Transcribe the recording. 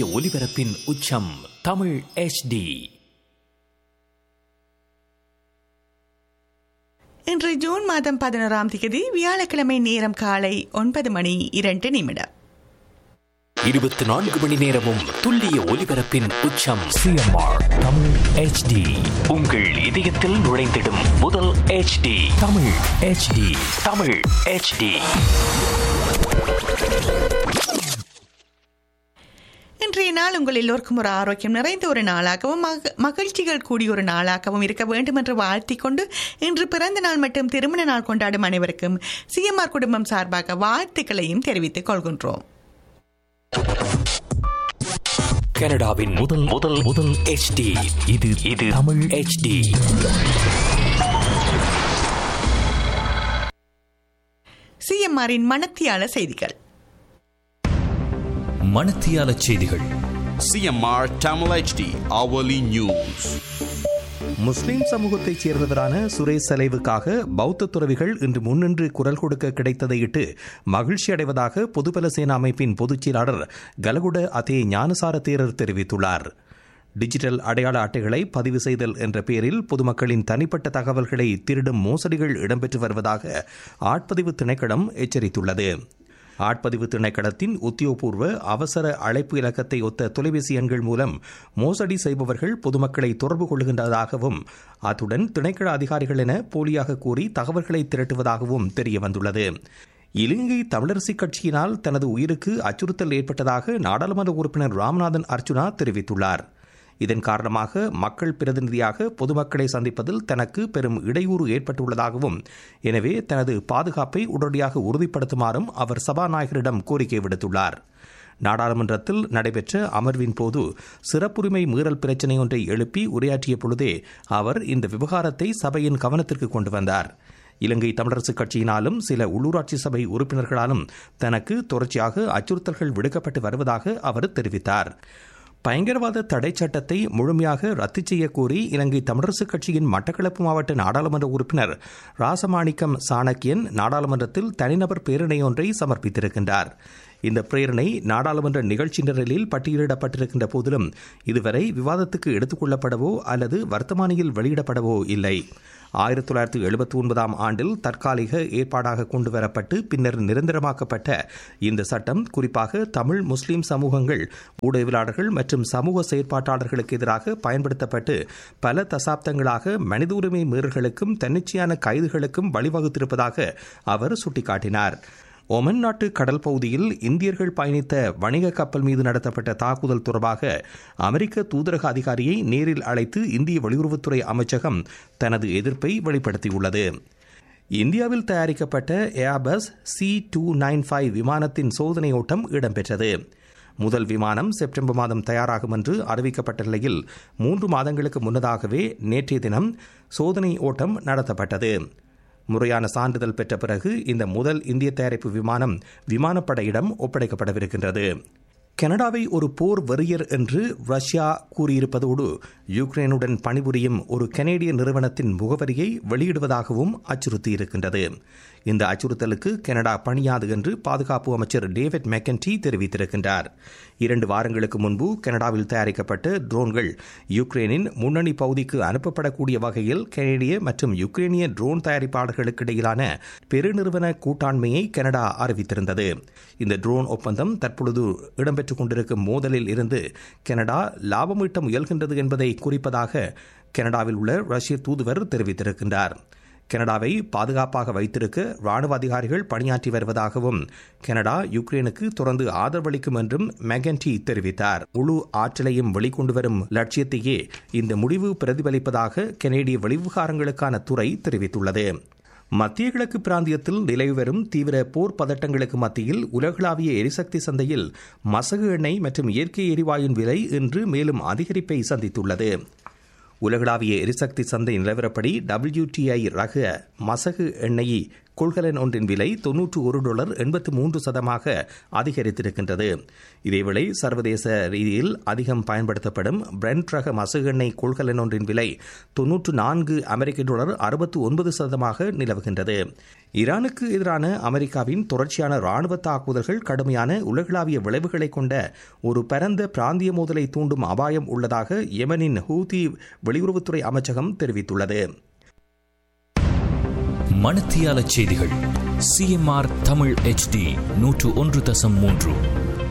ஒலிபரப்பின் உச்சம் தமிழ் HD இன்று ஜூன் மாதம் பதினோராம் தேதி வியாழக்கிழமை நேரம் காலை ஒன்பது மணி இரண்டு நிமிடம் இருபத்தி நான்கு மணி நேரமும் துல்லிய ஒலிபரப்பின் உச்சம் சிஎம்ஆர் தமிழ் HD உங்கள் இதயத்தில் நுழைந்திடும் முதல் HD Tamil HD Tamil HD இன்றைய நாள் உங்கள் எல்லோருக்கும் ஒரு ஆரோக்கியம் நிறைந்த ஒரு நாளாகவும் மக- மகிழ்ச்சிகள் கூடிய ஒரு நாளாகவும் இருக்க வேண்டும் என்று வாழ்த்திக் கொண்டு இன்று பிறந்த நாள் மற்றும் திருமண நாள் கொண்டாடும் அனைவருக்கும் சிஎம்ஆர் குடும்பம் சார்பாக வாழ்த்துக்களையும் தெரிவித்துக் கொள்கின்றோம் கனடாவின் முதல் முதல் முதல் HD இது இது தமிழ் HD சிஎம்ஆரின் மனத்தியால செய்திகள் மணத்தியால செய்திகள் CMR Tamil HD hourly news. முஸ்லிம் சமூகத்தைச் சேர்ந்தவரான சுரேஷ் சலைவுக்காக பௌத்த துறவிகள் இன்று முன்னின்று குரல் கொடுக்க கிடைத்ததையிட்டு மகிழ்ச்சி அடைவதாக பொதுபல சேனா அமைப்பின் பொதுச் செயலாளர் கலகுட அதே ஞானசார தேரர் தெரிவித்துள்ளார் டிஜிட்டல் அடையாள அட்டைகளை பதிவு செய்தல் என்ற பெயரில் பொதுமக்களின் தனிப்பட்ட தகவல்களை திருடும் மோசடிகள் இடம்பெற்று வருவதாக ஆட்பதிவு திணைக்களம் எச்சரித்துள்ளது ஆட்பதிவு திணைக்களத்தின் உத்தியோகபூர்வ அவசர அழைப்பு இலக்கத்தை ஒத்த தொலைபேசி எண்கள் மூலம் மோசடி செய்பவர்கள் பொதுமக்களை தொடர்பு கொள்கின்றதாகவும் அத்துடன் திணைக்கள அதிகாரிகள் என போலியாக கூறி தகவல்களை திரட்டுவதாகவும் தெரிய வந்துள்ளது இலங்கை தமிழரசுக் கட்சியினால் தனது உயிருக்கு அச்சுறுத்தல் ஏற்பட்டதாக நாடாளுமன்ற உறுப்பினர் ராமநாதன் அர்ச்சுனா தெரிவித்துள்ளார் இதன் காரணமாக மக்கள் பிரதிநிதியாக பொதுமக்களை சந்திப்பதில் தனக்கு பெரும் இடையூறு ஏற்பட்டுள்ளதாகவும் எனவே தனது பாதுகாப்பை உடனடியாக உறுதிப்படுத்துமாறும் அவர் சபாநாயகரிடம் கோரிக்கை விடுத்துள்ளார் நாடாளுமன்றத்தில் நடைபெற்ற அமர்வின் போது சிறப்புரிமை மீறல் பிரச்சினை ஒன்றை எழுப்பி உரையாற்றிய பொழுதே அவர் இந்த விவகாரத்தை சபையின் கவனத்திற்கு கொண்டு வந்தார் இலங்கை தமிழரசுக் கட்சியினாலும் சில உள்ளூராட்சி சபை உறுப்பினர்களாலும் தனக்கு தொடர்ச்சியாக அச்சுறுத்தல்கள் விடுக்கப்பட்டு வருவதாக அவர் தெரிவித்தார் பயங்கரவாத தடை சட்டத்தை முழுமையாக ரத்து செய்ய கோரி இலங்கை தமிழரசுக் கட்சியின் மட்டக்களப்பு மாவட்ட நாடாளுமன்ற உறுப்பினர் ராசமாணிக்கம் சாணக்கியன் நாடாளுமன்றத்தில் தனிநபர் பேரணை ஒன்றை சமர்ப்பித்திருக்கின்றார் இந்த பிரேரணை நாடாளுமன்ற நிகழ்ச்சி நிரலில் பட்டியலிடப்பட்டிருக்கின்ற போதிலும் இதுவரை விவாதத்துக்கு எடுத்துக் கொள்ளப்படவோ அல்லது வர்த்தமானியில் வெளியிடப்படவோ இல்லை ஆயிரத்தி தொள்ளாயிரத்தி எழுபத்தி ஒன்பதாம் ஆண்டில் தற்காலிக ஏற்பாடாக கொண்டு வரப்பட்டு பின்னர் நிரந்தரமாக்கப்பட்ட இந்த சட்டம் குறிப்பாக தமிழ் முஸ்லிம் சமூகங்கள் ஊடகவியலாளர்கள் மற்றும் சமூக செயற்பாட்டாளர்களுக்கு எதிராக பயன்படுத்தப்பட்டு பல தசாப்தங்களாக மனித உரிமை மீறல்களுக்கும் தன்னிச்சையான கைதுகளுக்கும் வழிவகுத்திருப்பதாக அவர் சுட்டிக்காட்டினார் ஒமன் நாட்டு கடல் பகுதியில் இந்தியர்கள் பயணித்த வணிக கப்பல் மீது நடத்தப்பட்ட தாக்குதல் தொடர்பாக அமெரிக்க தூதரக அதிகாரியை நேரில் அழைத்து இந்திய வெளியுறவுத்துறை அமைச்சகம் தனது எதிர்ப்பை வெளிப்படுத்தியுள்ளது இந்தியாவில் தயாரிக்கப்பட்ட Airbus C two nine five விமானத்தின் சோதனை ஓட்டம் இடம்பெற்றது முதல் விமானம் செப்டம்பர் மாதம் தயாராகும் என்று அறிவிக்கப்பட்ட நிலையில் மூன்று மாதங்களுக்கு முன்னதாகவே நேற்றைய தினம் சோதனை ஓட்டம் நடத்தப்பட்டது முறையான சான்றிதழ் பெற்ற பிறகு இந்த முதல் இந்திய தயாரிப்பு விமானம் விமானப்படையிடம் ஒப்படைக்கப்படவிருக்கின்றது கனடாவை ஒரு போர் வெறியர் என்று ரஷ்யா கூறியிருப்பதோடு யுக்ரைனுடன் பணிபுரியும் ஒரு கனேடிய நிறுவனத்தின் முகவரியை வெளியிடுவதாகவும் அச்சுறுத்தியிருக்கின்றது இந்த அச்சுறுத்தலுக்கு கனடா பணியாது என்று பாதுகாப்பு அமைச்சர் டேவிட் மெக்கன்டி தெரிவித்திருக்கின்றார் இரண்டு வாரங்களுக்கு முன்பு கனடாவில் தயாரிக்கப்பட்ட ட்ரோன்கள் யுக்ரைனின் முன்னணி பகுதிக்கு அனுப்பப்படக்கூடிய வகையில் கனேடிய மற்றும் யுக்ரைனிய ட்ரோன் தயாரிப்பாளர்களுக்கு இடையிலான பெருநிறுவன கூட்டாண்மையை கனடா அறிவித்திருந்தது இந்த ட்ரோன் ஒப்பந்தம் தற்பொழுது இடம்பெற்றுக் கொண்டிருக்கும் மோதலில் இருந்து கனடா லாபம் ஈட்ட முயல்கின்றது என்பதை குறிப்பதாக கனடாவில் உள்ள ரஷ்ய தூதுவர் தெரிவித்திருக்கின்றார் கனடாவை பாதுகாப்பாக வைத்திருக்க ராணுவ அதிகாரிகள் பணியாற்றி வருவதாகவும் கனடா யுக்ரைனுக்கு தொடர்ந்து ஆதரவளிக்கும் என்றும் மெகன்டி தெரிவித்தார் முழு ஆற்றலையும் வெளிக்கொண்டு வரும் லட்சியத்தையே இந்த முடிவு பிரதிபலிப்பதாக கனேடிய வெளிவிவகாரங்களுக்கான துறை தெரிவித்துள்ளது மத்திய கிழக்கு பிராந்தியத்தில் நிலவி வரும் தீவிர போர் பதட்டங்களுக்கு மத்தியில் உலகளாவிய எரிசக்தி சந்தையில் மசகு எண்ணெய் மற்றும் இயற்கை எரிவாயுவின் விலை இன்று மேலும் அதிகரிப்பை சந்தித்துள்ளது உலகளாவிய எரிசக்தி சந்தை நிலவரப்படி டபிள்யூடிஐ ரக மசகு எண்ணெயை கொள்கலன் ஒன்றின் விலை தொன்னூற்று ஒரு டாலர் எண்பத்து மூன்று சதமாக அதிகரித்திருக்கின்றது இதேவேளை சர்வதேச ரீதியில் அதிகம் பயன்படுத்தப்படும் பிரெண்ட் ரக மசகு எண்ணெய் கொள்கலன் ஒன்றின் விலை தொன்னூற்று நான்கு அமெரிக்க டாலர் அறுபத்து ஒன்பது சதமாக நிலவுகின்றது ஈரானுக்கு எதிரான அமெரிக்காவின் தொடர்ச்சியான ராணுவ தாக்குதல்கள் கடுமையான உலகளாவிய விளைவுகளை கொண்ட ஒரு பரந்த பிராந்திய மோதலை தூண்டும் அபாயம் உள்ளதாக யெமனின் ஹூதி வெளியுறவுத்துறை அமைச்சகம் தெரிவித்துள்ளது மணத்தியால செய்திகள் சிஎம்ஆர் தமிழ் ஹெச்டி நூற்று ஒன்று தசம் மூன்று